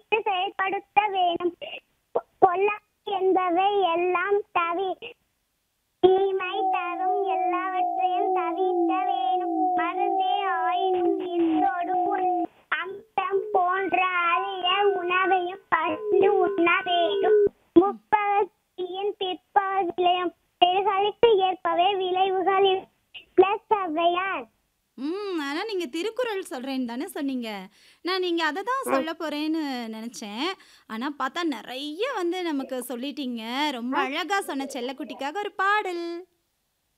சிந்தித்து செயல்படுத்த வேணும் கொ- கொல்லா என்பவை எல்லாம் தவி தீமை தரும் எல்லாவற்றையும் தவிர்க்க வேணும் மருந்தே ஆயினும் இன்றோடு உன் அம்சம் போன்ற அரிய உணவையும் பகிர்ந்து உண்ண வேண்டும் முப்பகத்தியின் பிற்பகல் விளையும் செயல்களுக்கு ஏற்பவே விளைவுகளில் பிளஸ் ஔவையார் ம் ஆனால் நீங்கள் திருக்குறள் சொல்கிறேன்னு தானே சொன்னீங்க நான் நீங்கள் அதை தான் சொல்ல போகிறேன்னு நினச்சேன் ஆனால் பார்த்தா நிறைய வந்து நமக்கு சொல்லிட்டீங்க ரொம்ப அழகாக சொன்ன செல்லக்குட்டிக்காக ஒரு பாடல்